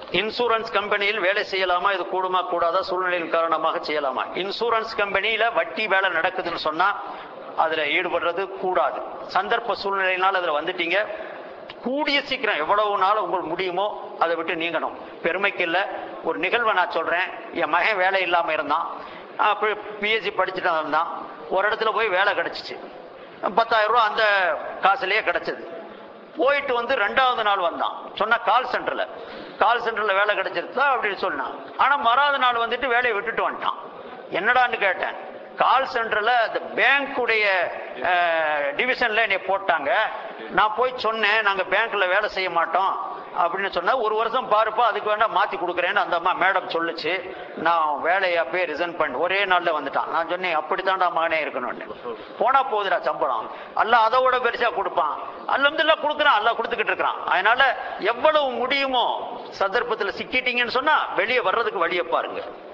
insurance கம்பெனியில் வேலை செய்யலாமா இது கூடுமா கூடாதா சூழ்நிலையின் காரணமாக செய்யலாமா இன்சூரன்ஸ் கம்பெனியில வட்டி வேலை நடக்குதுன்னு சொன்னா அதுல ஈடுபடுறது கூடாது சந்தர்ப்ப சூழ்நிலையினால் அதுல வந்துட்டீங்க கூடிய சீக்கிரம் எவ்வளவு நாள் உங்களுக்கு முடியுமோ அதை விட்டு நீங்கணும் பெருமைக்கு இல்ல ஒரு நிகழ்வை நான் சொல்றேன் என் மகன் வேலை இல்லாம இருந்தான் பிஎஸ்சி படிச்சுட்டு இருந்தான் ஒரு இடத்துல போய் வேலை கிடைச்சிச்சு பத்தாயிரம் ரூபாய் அந்த காசுலயே கிடைச்சது போயிட்டு வந்து ரெண்டாவது நாள் வந்தான் சொன்னா கால் சென்டர்ல கால் சென்டர்ல வேலை கிடைச்சிருச்சா அப்படின்னு சொன்னான் ஆனா மறாவது நாள் வந்துட்டு வேலையை விட்டுட்டு வந்துட்டான் என்னடான்னு கேட்டேன் கால் சென்டர்ல அந்த பேங்க்குடைய டிவிஷன்ல என்னை போட்டாங்க நான் போய் சொன்னேன் நாங்க பேங்க்ல வேலை செய்ய மாட்டோம் அப்படின்னு சொன்னா ஒரு வருஷம் பாருப்பா அதுக்கு வேணா மாத்தி கொடுக்குறேன்னு அந்த அம்மா மேடம் சொல்லுச்சு நான் வேலையை அப்பயே ரிசைன் பண்ணி ஒரே நாள்ல வந்துட்டான் நான் சொன்னேன் அப்படித்தான்டா மகனே இருக்கணும்னு போனா போகுதுடா சம்பளம் அல்ல அதை விட பெருசா கொடுப்பான் அல்ல கொடுக்குறான் அல்ல கொடுத்துக்கிட்டு இருக்கிறான் அதனால எவ்வளவு முடியுமோ சந்தர்ப்பத்துல சிக்கிட்டீங்கன்னு சொன்னா வெளியே வர்றதுக்கு வழியை பாருங்க